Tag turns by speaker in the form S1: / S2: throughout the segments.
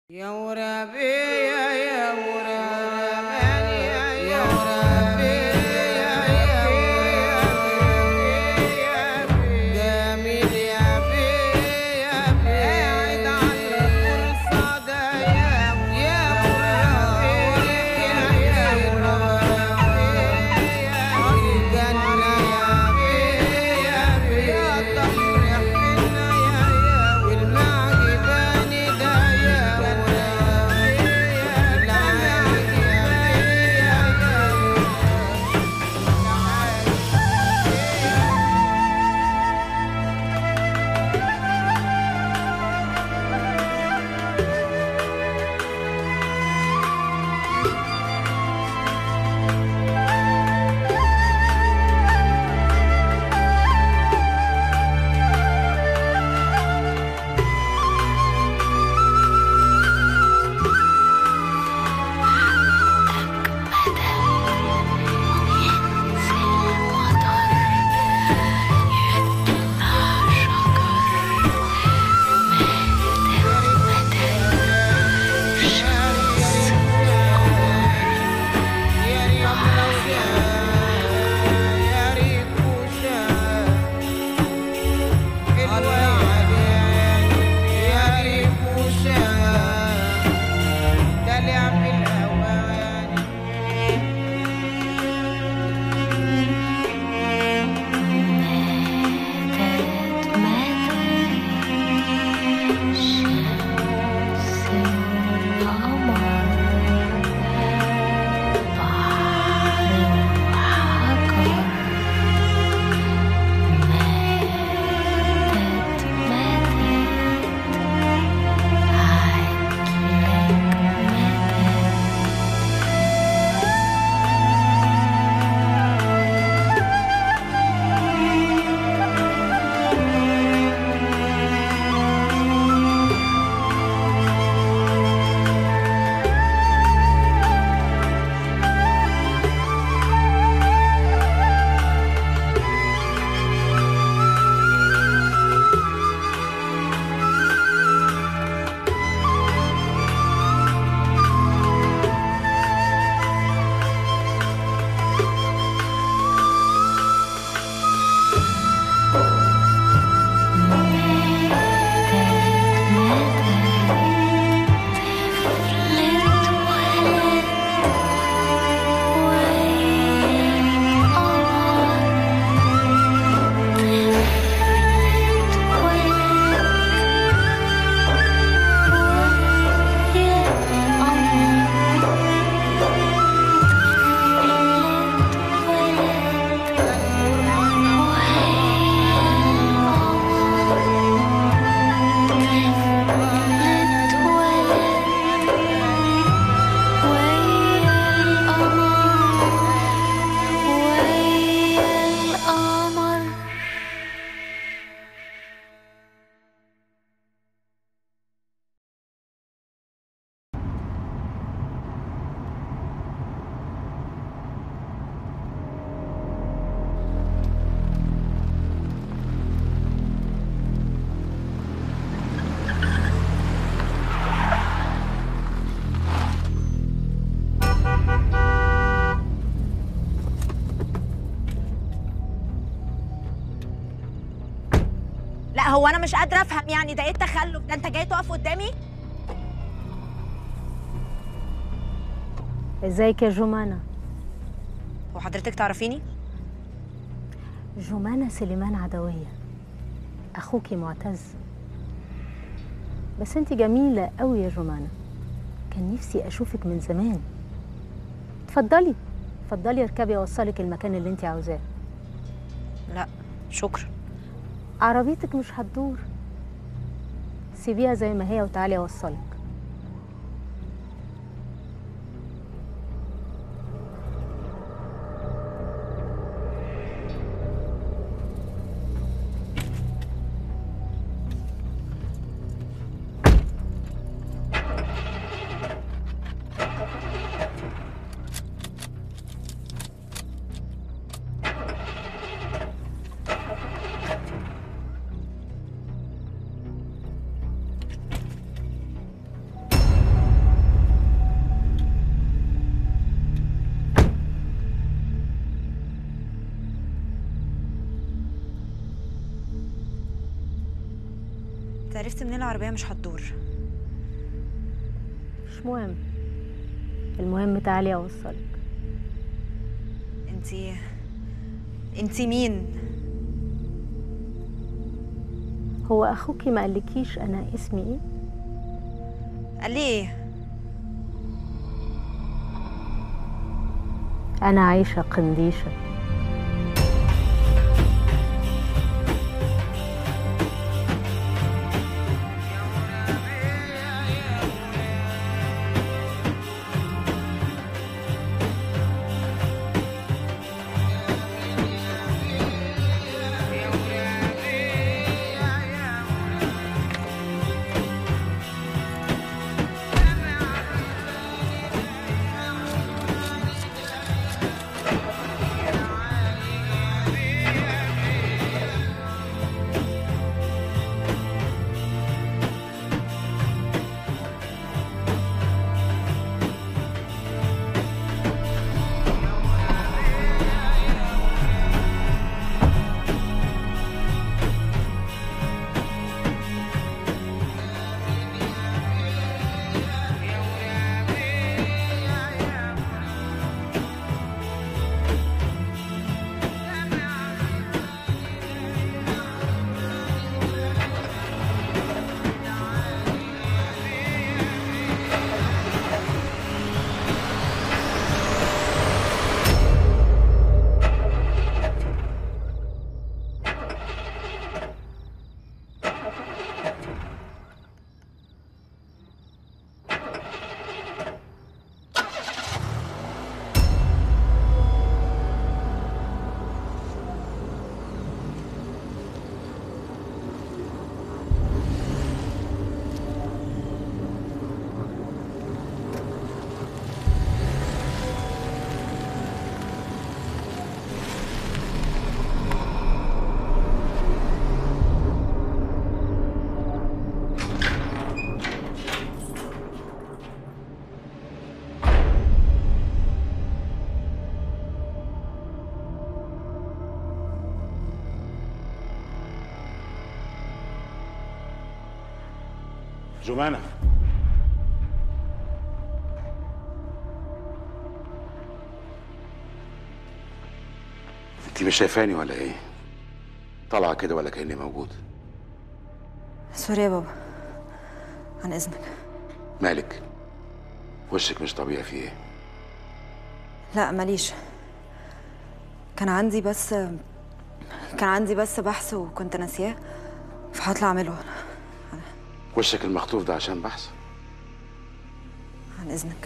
S1: يا ورابي يا يا ورابي يا ورابي يا يا ورابي جميل يا بي يا بي قاعد على الفرصة ده يا يا ورابي يا يا ورابي يا الجنة يا بي يا بي يا طهر حنا يا يا والمعجباني ده يا ورابي يا العاجب يا بي يا يا
S2: لا هو انا مش قادره افهم يعني ده ايه التخلف ده انت جاي تقف قدامي
S3: ازيك يا جمانة
S2: وحضرتك تعرفيني
S3: جمانة سليمان عدوية أخوكي معتز بس انت جميلة قوي يا جمانة كان نفسي أشوفك من زمان اتفضلي اتفضلي اركبي أوصلك المكان اللي انت عاوزاه
S2: لا شكرا
S3: عربيتك مش هتدور سيبيها زي ما هي وتعالي أوصلك
S2: عرفت منين العربيه مش هتدور
S3: مش مهم المهم تعالي اوصلك
S2: انتي انتي مين
S3: هو اخوكي ما قالكيش انا اسمي ايه
S2: قال لي ايه
S3: انا عايشه قنديشه
S4: جمانة انت مش شايفاني ولا ايه طالعه كده ولا كاني موجود
S2: سوري يا بابا عن اذنك
S4: مالك وشك مش طبيعي في ايه
S2: لا ماليش كان عندي بس كان عندي بس بحث وكنت ناسياه فهطلع اعمله
S4: وشك المخطوف ده عشان بحث
S2: عن اذنك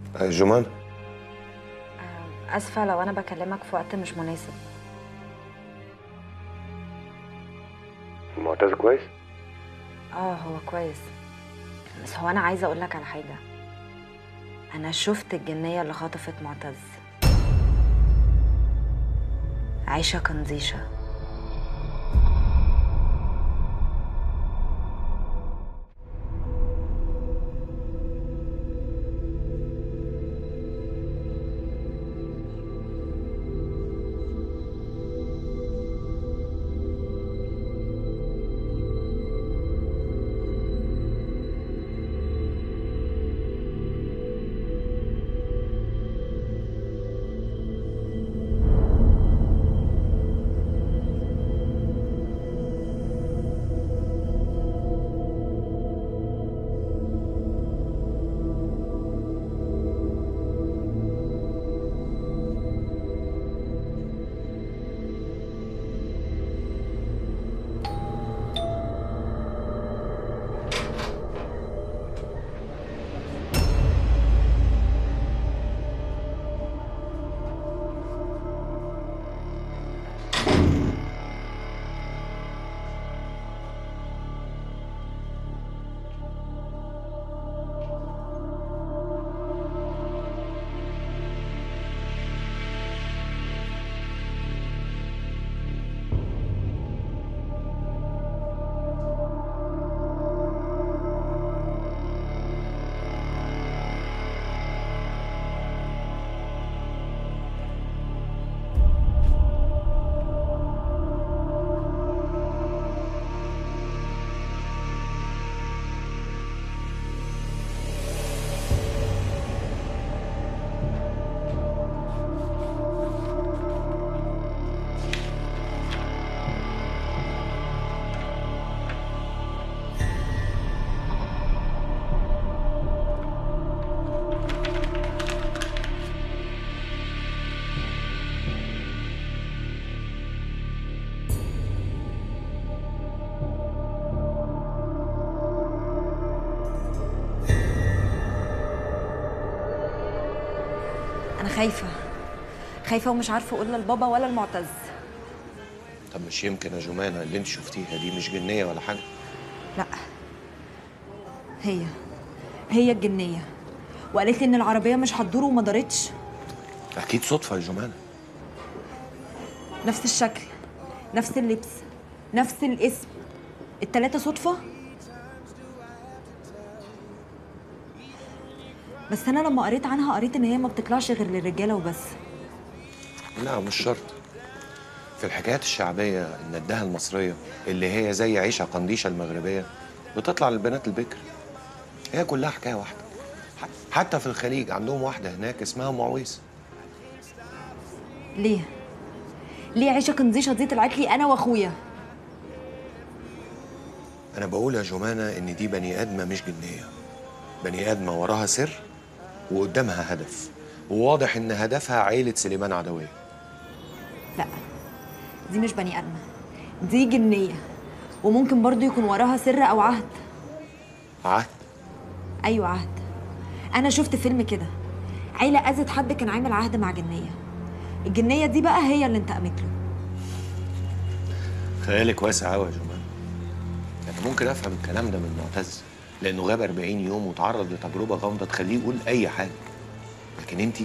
S5: آه، جمان
S2: آه، اسفه لو انا بكلمك في وقت مش مناسب
S5: معتز كويس
S2: اه هو كويس بس هو انا عايزه اقول لك على حاجه انا شفت الجنيه اللي خطفت معتز عايشه كنزيشه انا خايفه خايفه ومش عارفه اقول للبابا ولا المعتز
S5: طب مش يمكن يا جمانة اللي انت شفتيها دي مش جنية ولا حاجة
S2: لا هي هي الجنيه وقالت لي ان العربيه مش هتدور وما دارتش
S5: أكيد صدفة يا جمانة
S2: نفس الشكل نفس اللبس نفس الاسم التلاتة صدفة بس أنا لما قريت عنها قريت إن هي ما بتطلعش غير للرجالة وبس
S5: لا مش شرط في الحكايات الشعبية الندهة المصرية اللي هي زي عيشة قنديشة المغربية بتطلع للبنات البكر هي كلها حكاية واحدة ح- حتى في الخليج عندهم واحدة هناك اسمها أم عويس
S2: ليه؟ ليه عيشة كنزيشة دي طلعت لي أنا وأخويا؟
S5: أنا بقول يا جمانة إن دي بني آدمة مش جنية بني آدمة وراها سر وقدامها هدف وواضح إن هدفها عيلة سليمان عدوية
S2: لا دي مش بني آدمة دي جنية وممكن برضو يكون وراها سر أو عهد
S5: عهد
S2: أيوة عهد أنا شفت فيلم كده عيلة أذت حد كان عامل عهد مع جنية الجنية دي بقى هي اللي انتقمت له
S5: خيالك واسع قوي يا جمال انا ممكن افهم الكلام ده من معتز لانه غاب 40 يوم وتعرض لتجربه غامضه تخليه يقول اي حاجه لكن انت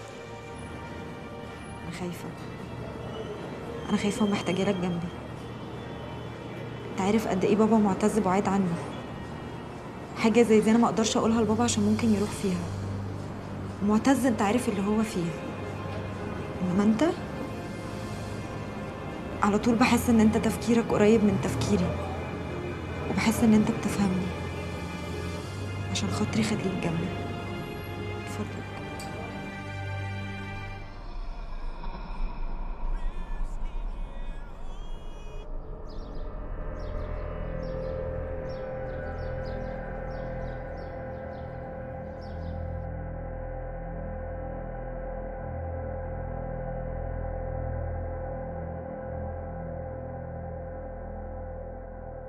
S2: أنا خايفة أنا خايفة ومحتاجة لك جنبي أنت عارف قد إيه بابا معتز بعيد عني حاجة زي دي أنا ما أقدرش أقولها لبابا عشان ممكن يروح فيها معتز أنت عارف اللي هو فيه إنما أنت على طول بحس إن أنت تفكيرك قريب من تفكيري وبحس إن أنت بتفهمني عشان خاطري خليك جنبي اتفضل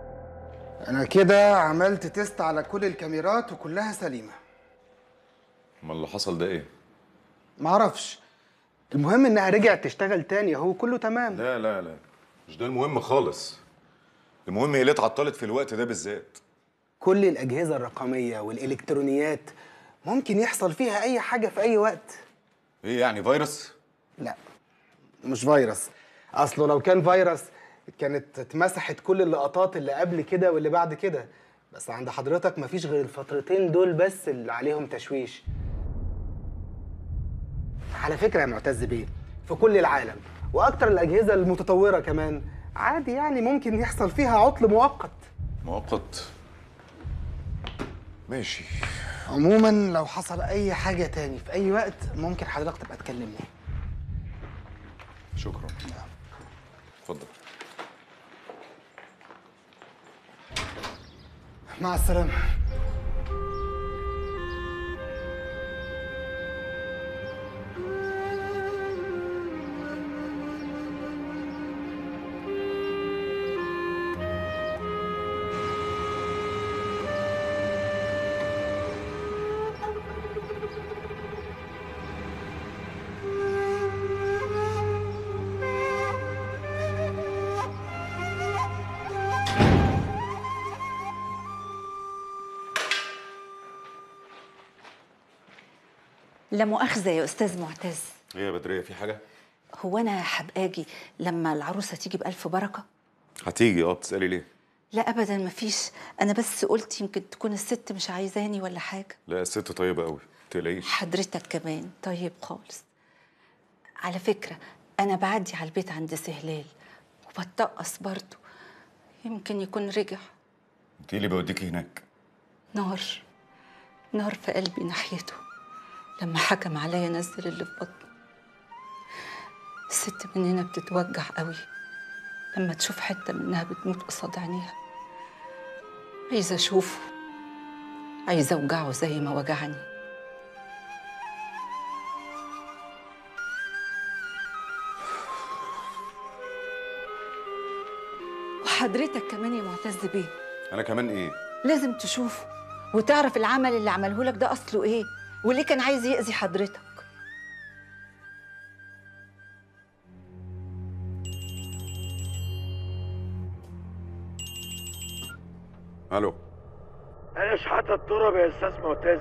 S6: انا كده عملت تيست على كل الكاميرات وكلها سليمه امال اللي حصل ده ايه
S7: معرفش المهم انها رجعت تشتغل تاني اهو كله تمام
S6: لا لا لا مش ده المهم خالص المهم هي ليه اتعطلت في الوقت ده بالذات
S7: كل الاجهزه الرقميه والالكترونيات ممكن يحصل فيها اي حاجه في اي وقت
S6: ايه يعني فيروس
S7: لا مش فيروس اصله لو كان فيروس كانت اتمسحت كل اللقطات اللي قبل كده واللي بعد كده بس عند حضرتك مفيش غير الفترتين دول بس اللي عليهم تشويش على فكره يا معتز بيه في كل العالم واكتر الاجهزه المتطوره كمان عادي يعني ممكن يحصل فيها عطل مؤقت
S6: مؤقت ماشي
S7: عموما لو حصل اي حاجه تاني في اي وقت ممكن حضرتك تبقى تكلمني
S6: شكرا اتفضل
S7: مع السلامه
S8: لا مؤاخذة يا أستاذ معتز
S6: ايه يا بدريه في حاجه
S8: هو أنا هبقى أجي لما العروسة تيجي بألف بركة؟
S6: هتيجي اه بتسالي ليه
S8: لا أبدا مفيش أنا بس قلت يمكن تكون الست مش عايزاني ولا حاجة
S6: لا الست طيبه قوي تقلقيش
S8: حضرتك كمان طيب خالص على فكرة أنا بعدي على البيت عند سهلال وبتقص برضه يمكن يكون رجع
S6: انت إيه اللي بيوديكي هناك
S8: نار نار في قلبي ناحيته لما حكم عليا نزل اللي في بطني الست مننا بتتوجع قوي لما تشوف حتة منها بتموت قصاد عينيها عايزة أشوفه عايزة أوجعه زي ما وجعني وحضرتك كمان يا معتز بيه
S6: انا كمان ايه
S8: لازم تشوفه وتعرف العمل اللي عمله لك ده اصله ايه وليه كان عايز يأذي حضرتك
S6: الو
S9: انا شحات التراب يا استاذ معتز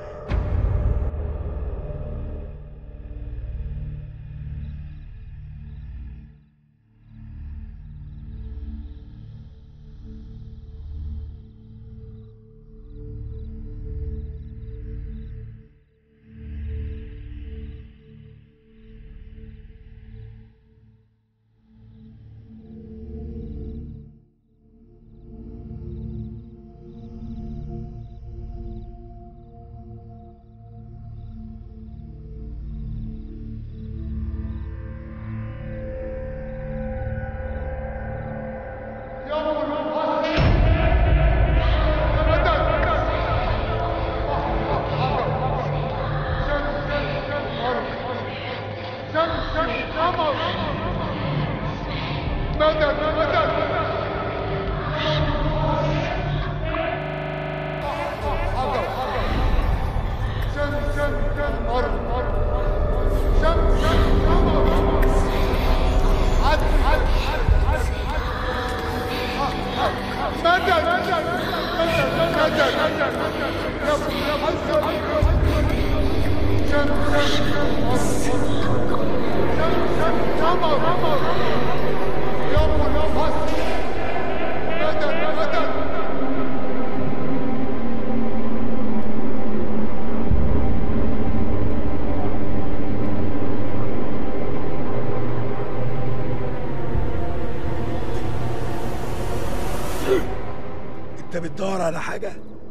S10: انت بتدور على حاجه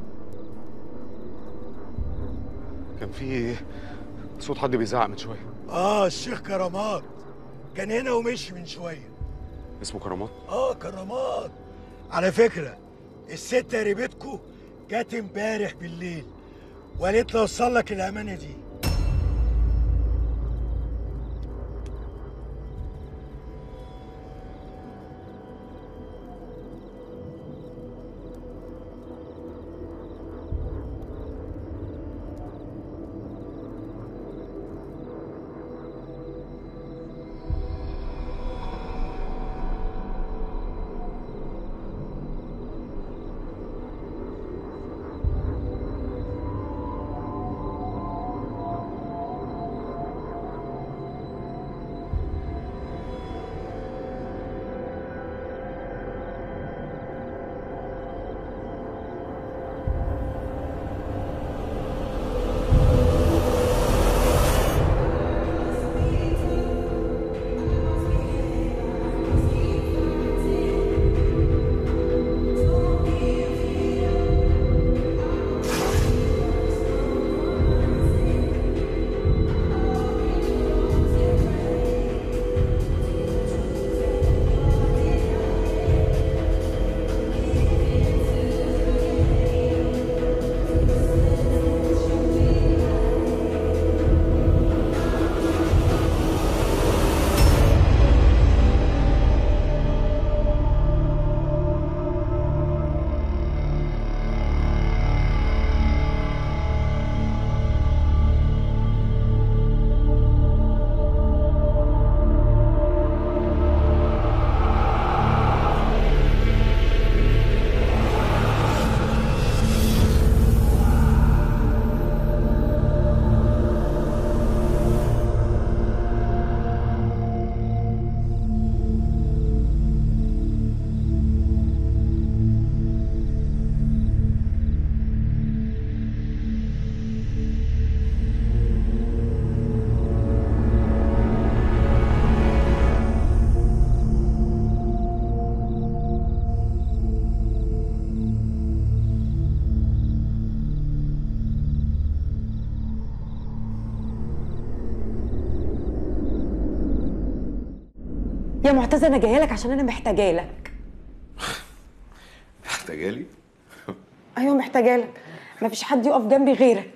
S6: كان في صوت حد بيزعق من شويه
S10: اه الشيخ كرامات كان هنا ومشي من شويه
S6: اسمه كرامات
S10: اه كرامات على فكره الست قريبتكو جت امبارح بالليل وقالت لي اوصل لك الامانه دي
S11: يا معتز انا جايه لك عشان انا محتاجه لك
S5: محتاجالي
S11: ايوه محتاجه لك مفيش حد يقف جنبي غيرك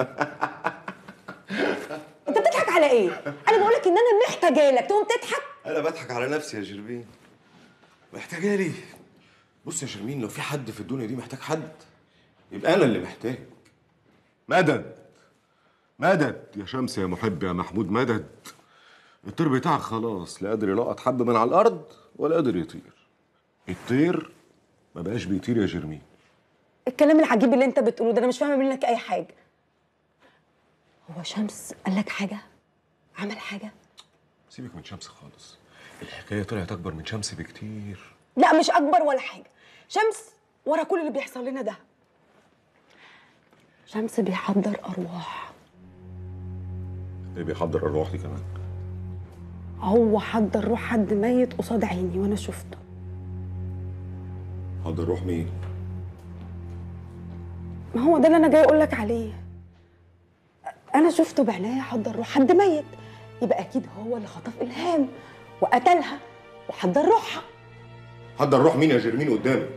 S11: انت بتضحك على ايه انا بقول لك ان انا محتاجه لك تقوم تضحك
S5: انا بضحك على نفسي يا جرمين محتاجالي بص يا جرمين لو في حد في الدنيا دي محتاج حد يبقى انا اللي محتاج مدد مدد يا شمس يا محب يا محمود مدد الطير بتاعك خلاص لا قادر يلقط حب من على الارض ولا قادر يطير الطير ما بقاش بيطير يا جرمين
S11: الكلام العجيب اللي انت بتقوله ده انا مش فاهمه منك اي حاجه هو شمس قال لك حاجه عمل حاجه
S5: سيبك من شمس خالص الحكايه طلعت اكبر من شمس بكتير
S11: لا مش اكبر ولا حاجه شمس ورا كل اللي بيحصل لنا ده شمس بيحضر ارواح
S5: اللي بيحضر الارواح دي كمان
S11: هو حضر روح حد ميت قصاد عيني وانا شفته
S5: حضر روح مين
S11: ما هو ده اللي انا جاي اقول لك عليه انا شفته بعينيا حضر روح حد ميت يبقى اكيد هو اللي خطف الهام وقتلها وحضر روحها
S5: حضر روح مين يا جرمين قدامك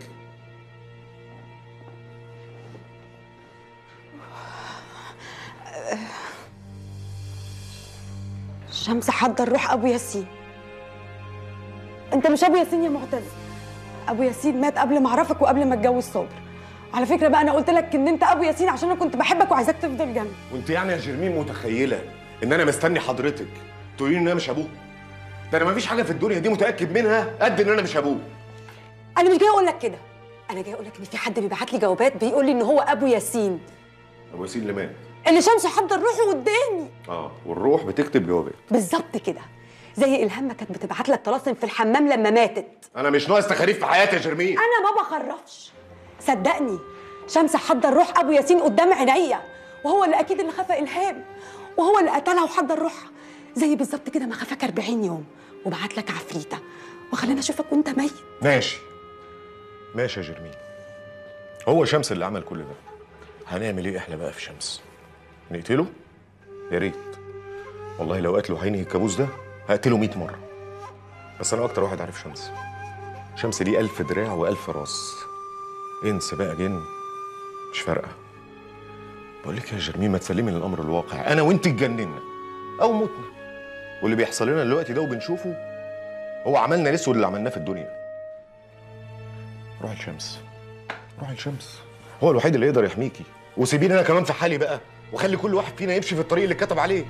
S11: شمس حضر روح ابو ياسين انت مش ابو ياسين يا معتز ابو ياسين مات قبل ما اعرفك وقبل ما اتجوز صابر على فكره بقى انا قلت لك ان انت ابو ياسين عشان انا كنت بحبك وعايزاك تفضل جنبي
S5: وانت يعني يا جرمين متخيله ان انا مستني حضرتك تقولي لي ان انا مش ابوه ده انا مفيش حاجه في الدنيا دي متاكد منها قد ان انا مش ابوه
S11: انا مش جاي اقول لك كده انا جاي اقول لك ان في حد بيبعت لي جوابات بيقول لي ان هو ابو ياسين
S5: ابو ياسين اللي مات
S11: اللي شمس حضر روحه قدامي
S5: اه والروح بتكتب جوابات
S11: بالظبط كده زي الهام ما كانت بتبعت لك طلاسم في الحمام لما ماتت
S5: انا مش ناقص تخاريف في حياتي يا جرمين
S11: انا ما بخرفش صدقني شمس حضر روح ابو ياسين قدام عينيا وهو اللي اكيد اللي خفى الهام وهو اللي قتلها وحضر روحها زي بالظبط كده ما خفاك 40 يوم وبعت لك عفريته وخلاني اشوفك وانت ميت
S5: ماشي ماشي يا جرمين هو شمس اللي عمل كل ده هنعمل ايه احنا بقى في شمس نقتله يا ريت والله لو قتله هينهي الكابوس ده هقتله 100 مره بس انا اكتر واحد عارف شمس شمس دي ألف دراع وألف راس انس بقى جن مش فارقه بقول لك يا جرمين ما تسلمي للامر الواقع انا وانت اتجننا او متنا واللي بيحصل لنا دلوقتي ده وبنشوفه هو عملنا الاسود اللي عملناه في الدنيا روحي لشمس روحي لشمس هو الوحيد اللي يقدر يحميكي وسيبيني انا كمان في حالي بقى وخلي كل واحد فينا يمشي في الطريق اللي كتب عليه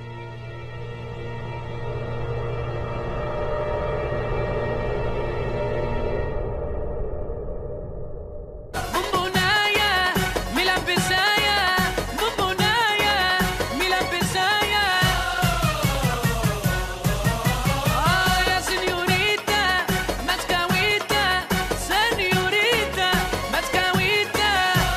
S12: بونبونايا ملبسايا بونبونايا ملبسايا آه يا سنيوريتا ماسكاويتا سنيوريتا ماسكاويتا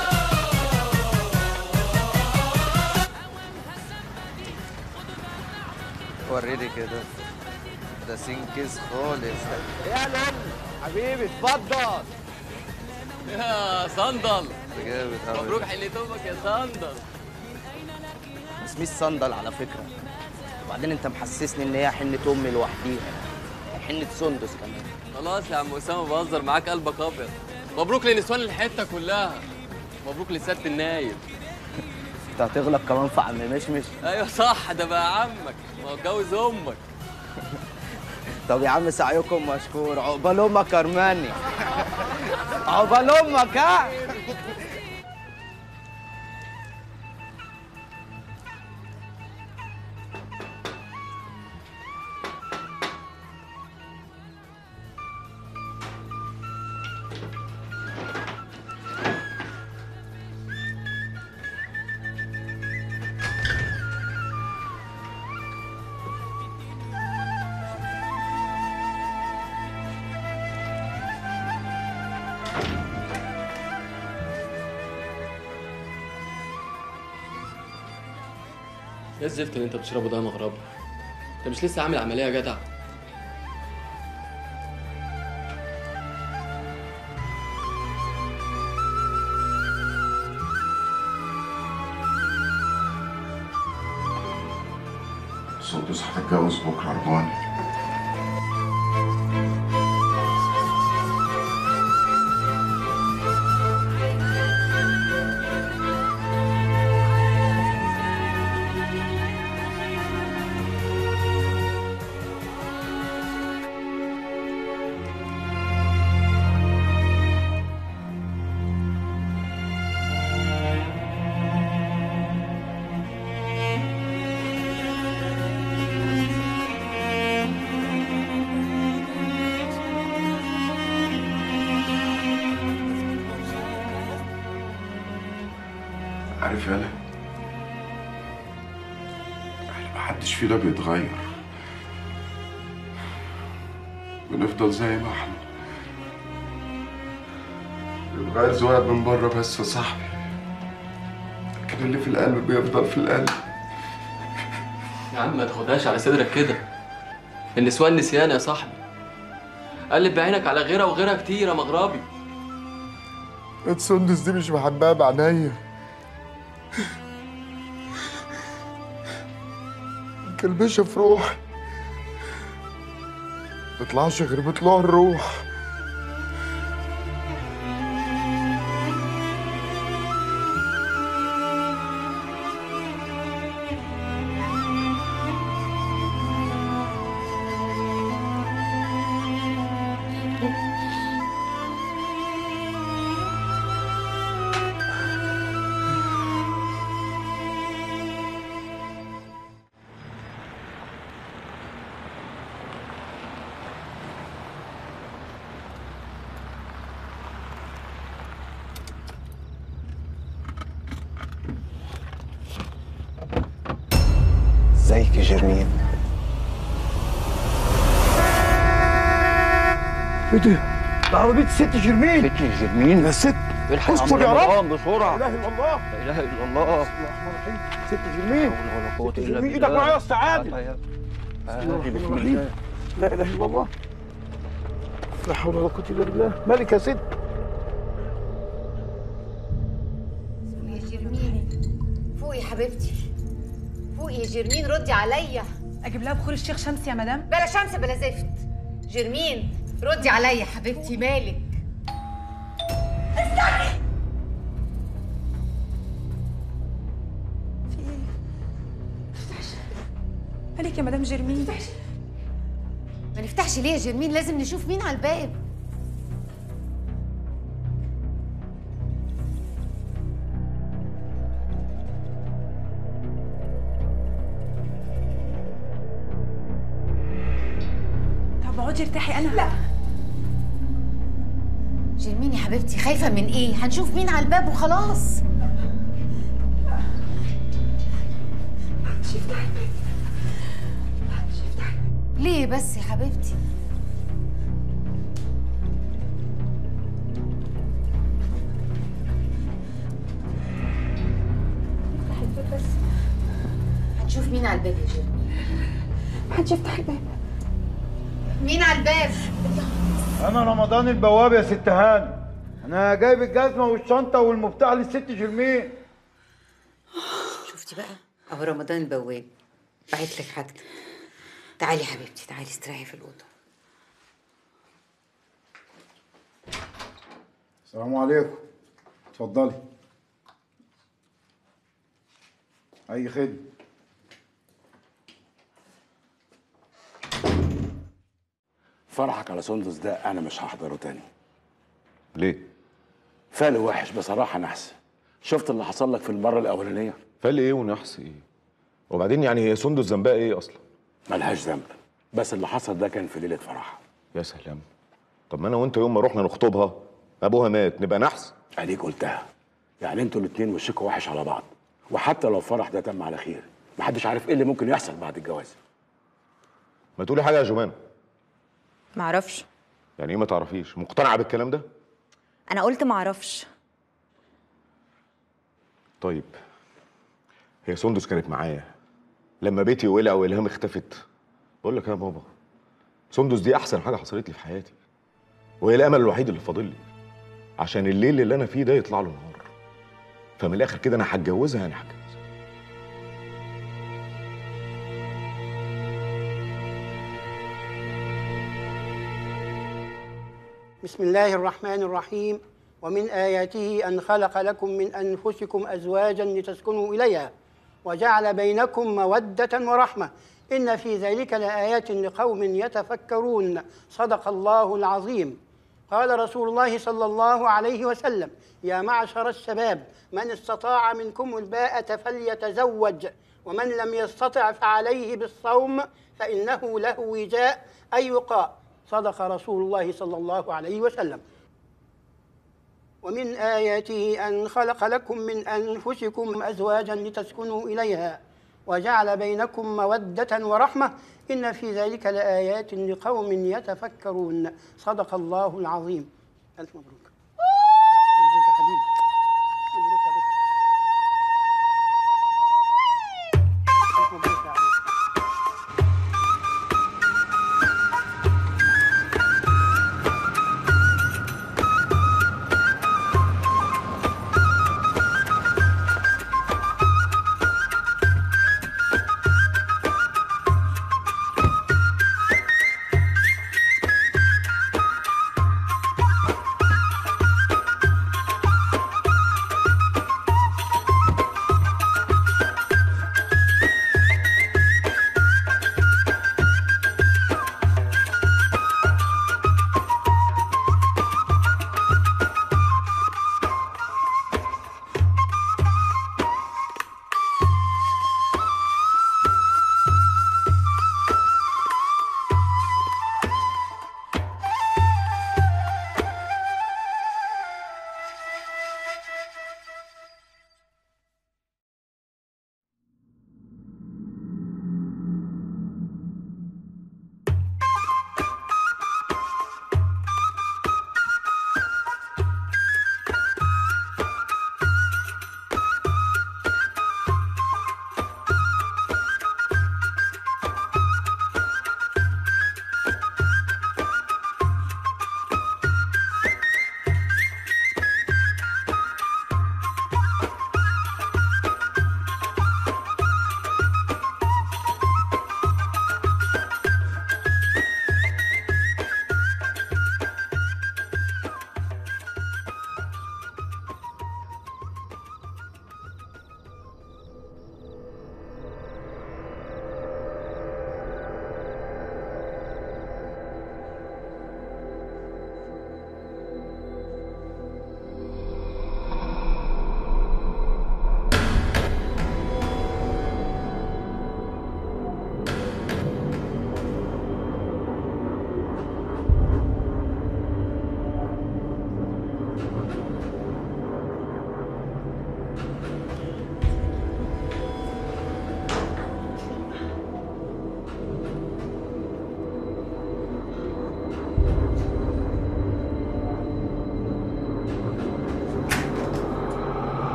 S1: وريني كده ده سنكس خالص يا لول حبيبي اتفضل
S13: يا صندل
S1: جامد قوي
S13: مبروك حلة امك يا صندل
S1: اسمي الصندل على فكره وبعدين انت محسسني ان هي حنه امي لوحديها حنه سندس كمان
S13: خلاص يا عم اسامه بهزر معاك قلبك ابيض مبروك لنسوان الحته كلها مبروك لسياده النايب
S1: انت هتغلب كمان في عم مشمش
S13: ايوه صح ده بقى عمك ما هو اتجوز امك
S1: طب يا عم سعيكم مشكور عقبال امك ارماني عقبال امك ها
S13: ايه الزفت اللي انت بتشربه ده يا مغرب انت مش لسه عامل عمليه يا جدع
S4: سندس هتتجوز بكره ارجواني عارف يالا احنا محدش فينا بيتغير بنفضل زي ما احنا بيتغير زوايا من بره بس يا صاحبي لكن اللي في القلب بيفضل في القلب
S13: يا عم ما تاخدهاش على صدرك كده النسوان نسيان يا صاحبي قلب بعينك على غيرها وغيرها كتير يا مغربي
S4: السندس دي مش بحبها بعينيا مكلبشة في روحي متطلعش غير بطلوع الروح
S7: ازيك يا جرمين
S10: ايه ده؟ ده عربية الست جرمين
S1: ست جرمين
S10: يا ست
S1: الحق يا
S10: استر
S1: عم
S10: يا رب
S1: رمضان بسرعة
S10: لا اله الا الله
S1: لا إله إلا الله
S10: بسم الله الرحمن الرحيم ست جرمين
S1: ولا قوة
S10: ست
S1: إلا
S10: جرمين
S1: بالله
S10: ايدك معايا يا استاذ عادل
S1: آه،
S10: بسم الله
S1: آه،
S10: الرحمن
S1: بسم
S10: الرحيم
S1: الله.
S10: لا اله الا الله لا حول ولا قوة الا بالله مالك يا ست
S14: يا جرمين فوقي يا حبيبتي فوقي يا جرمين ردي عليا
S11: اجيب لها بخور الشيخ شمس يا مدام
S14: بلا شمس بلا زفت جرمين ردي عليا يا حبيبتي مالك
S11: مالك يا مدام جرمين
S14: ما نفتحش ليه يا جرمين لازم نشوف مين على الباب
S11: طب اقعدي ارتاحي انا لا
S14: جرمين يا حبيبتي خايفة من ايه هنشوف مين على الباب وخلاص ليه بس يا حبيبتي هنشوف مين على الباب يا جرمين
S11: محدش يفتح الباب
S14: مين على الباب
S10: انا رمضان البواب يا ست هاني انا جايب الجزمه والشنطه والمفتاح للست جرمين
S14: شفتي بقى ابو رمضان البواب بعت لك حاجتك تعالي يا حبيبتي تعالي استريحي في الاوضه
S10: السلام عليكم اتفضلي اي خدمه
S4: فرحك على سندس ده انا مش هحضره تاني
S6: ليه؟
S4: فعل وحش بصراحه نحس شفت اللي حصل لك في المره الاولانيه
S6: فال ايه ونحس ايه؟ وبعدين يعني هي سندس ذنبها ايه اصلا؟
S4: ملهاش ذنب بس اللي حصل ده كان في ليله فرحها
S6: يا سلام طب ما انا وانت يوم ما رحنا نخطبها ابوها مات نبقى نحس
S4: اديك قلتها يعني انتوا الاتنين وشكوا وحش على بعض وحتى لو الفرح ده تم على خير محدش عارف ايه اللي ممكن يحصل بعد الجواز
S6: ما تقولي حاجه يا جمان
S2: معرفش
S6: يعني ايه ما تعرفيش مقتنعه بالكلام ده
S2: انا قلت معرفش
S6: طيب هي سندس كانت معايا لما بيتي ولع والهام اختفت بقول لك يا بابا سندس دي احسن حاجه حصلت لي في حياتي وهي الامل الوحيد اللي فاضل لي عشان الليل اللي انا فيه ده يطلع له نهار فمن الاخر كده انا هتجوزها انا هتجوزها
S15: بسم الله الرحمن الرحيم ومن آياته أن خلق لكم من أنفسكم أزواجا لتسكنوا إليها وجعل بينكم مودة ورحمة إن في ذلك لآيات لقوم يتفكرون صدق الله العظيم قال رسول الله صلى الله عليه وسلم يا معشر الشباب من استطاع منكم الباءة فليتزوج ومن لم يستطع فعليه بالصوم فإنه له وجاء أي وقاء صدق رسول الله صلى الله عليه وسلم ومن آياته أن خلق لكم من أنفسكم أزواجا لتسكنوا إليها وجعل بينكم مودة ورحمة إن في ذلك لآيات لقوم يتفكرون صدق الله العظيم ألف مبروك مبروك يا حبيبي